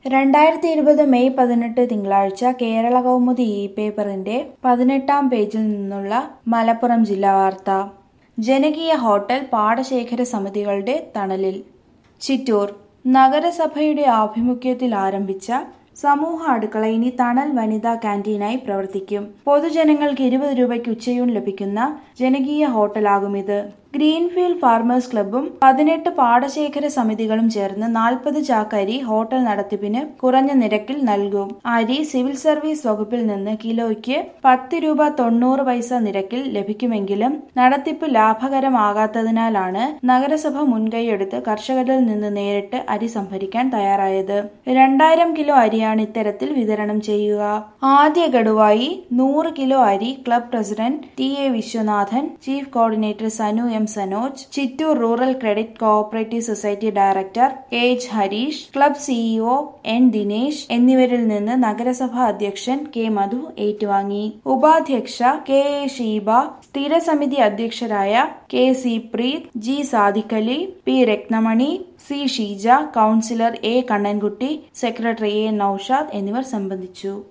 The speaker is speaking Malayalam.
രണ്ടായിരത്തി ഇരുപത് മെയ് പതിനെട്ട് തിങ്കളാഴ്ച കേരള കൗമുദി ഇ പേപ്പറിന്റെ പതിനെട്ടാം പേജിൽ നിന്നുള്ള മലപ്പുറം ജില്ലാ വാർത്ത ജനകീയ ഹോട്ടൽ പാടശേഖര സമിതികളുടെ തണലിൽ ചിറ്റൂർ നഗരസഭയുടെ ആഭിമുഖ്യത്തിൽ ആരംഭിച്ച സമൂഹ അടുക്കള ഇനി തണൽ വനിതാ ക്യാൻറ്റീനായി പ്രവർത്തിക്കും പൊതുജനങ്ങൾക്ക് ഇരുപത് രൂപയ്ക്ക് ഉച്ചയൂൺ ലഭിക്കുന്ന ജനകീയ ഹോട്ടലാകും ഇത് ഗ്രീൻഫീൽഡ് ഫാർമേഴ്സ് ക്ലബ്ബും പതിനെട്ട് പാടശേഖര സമിതികളും ചേർന്ന് നാൽപ്പത് ചാക്ക് അരി ഹോട്ടൽ നടത്തിപ്പിന് കുറഞ്ഞ നിരക്കിൽ നൽകും അരി സിവിൽ സർവീസ് വകുപ്പിൽ നിന്ന് കിലോയ്ക്ക് പത്ത് രൂപ തൊണ്ണൂറ് പൈസ നിരക്കിൽ ലഭിക്കുമെങ്കിലും നടത്തിപ്പ് ലാഭകരമാകാത്തതിനാലാണ് നഗരസഭ മുൻകൈയെടുത്ത് കർഷകരിൽ നിന്ന് നേരിട്ട് അരി സംഭരിക്കാൻ തയ്യാറായത് രണ്ടായിരം കിലോ അരിയാണ് ഇത്തരത്തിൽ വിതരണം ചെയ്യുക ആദ്യ ഗഡുവായി നൂറ് കിലോ അരി club president T A Viswanathan chief coordinator Sanu M Sanoj Chittur rural credit cooperative society director H Harish club CEO N Dinesh എന്നിവരിൽ നിന്ന് നഗരസഭാ അധ്യക്ഷൻ കെ മധു ഏറ്റുവാങ്ങി ഉപാധ്യക്ഷ കെ എ ഷീബ സ്ഥിരസമിതി അധ്യക്ഷരായ K C Preeth G Sadiqali P Rathnamani C Sheeja councillor A Kannankutty secretary A Noushad എന്നിവർ സംബന്ധിച്ചു